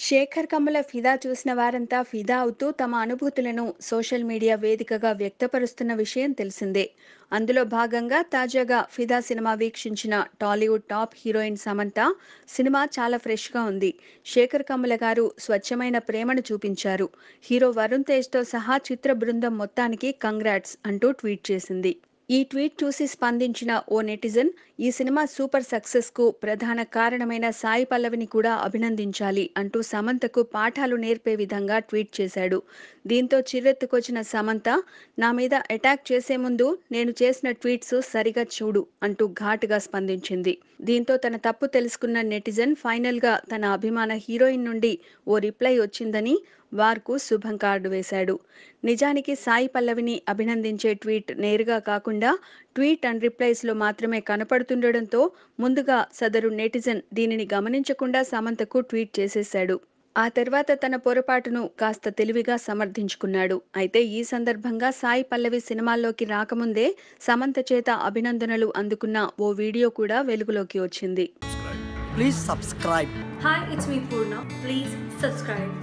శేఖర్ కమ్ముల ఫిదా చూసిన వారంతా ఫిదా అవుతూ తమ అనుభూతులను సోషల్ మీడియా వేదికగా వ్యక్తపరుస్తున్న విషయం తెలిసిందే అందులో భాగంగా తాజాగా ఫిదా సినిమా వీక్షించిన Tollywood top heroine Samantha cinema చాలా ఫ్రెష్గా ఉంది శేఖర్ కమ్ముల గారు స్వచ్ఛమైన ప్రేమను చూపించారు హీరో వరుణ్ తేజ్తో సహా చిత్ర బృందం మొత్తానికి కంగ్రాట్స్ అంటూ ట్వీట్ చేసింది ఈ ట్వీట్ చూసి స్పందించిన ఓ నెటిజన్ ఈ సినిమా సూపర్ సక్సెస్ కు ప్రధాన కారణమైన సాయి పల్లవిని కూడా అభినందించాలి అంటూ సమంతకు పాఠాలు నేర్పే విధంగా ట్వీట్ చేశాడు దీంతో చిర్రెత్తుకొచ్చిన సమంత నా మీద అటాక్ చేసే ముందు నేను చేసిన ట్వీట్స్ సరిగా చూడు అంటూ ఘాటుగా స్పందించింది దీంతో తన తప్పు తెలుసుకున్న నెటిజన్ ఫైనల్ గా తన అభిమాన హీరోయిన్ నుండి ఓ రిప్లై వచ్చిందని వార్కు శుభం కార్డు వేశాడు నిజానికి సాయి పల్లవిని అభినందించే ట్వీట్ నేరుగా కాకుండా ట్వీట్ అండ్ రిప్లైస్లో మాత్రమే కనపడుతుండడంతో ముందుగా సదరు నెటిజన్ దీనిని గమనించకుండా సమంతకు ట్వీట్ చేసేశాడు ఆ తర్వాత తన పొరపాటును కాస్త తెలివిగా సమర్థించుకున్నాడు అయితే ఈ సందర్భంగా సాయి పల్లవి సినిమాల్లోకి రాకముందే సమంత చేత అభినందనలు అందుకున్న ఓ వీడియో కూడా వెలుగులోకి వచ్చింది Please subscribe. Hi, it's me Purna. Please subscribe.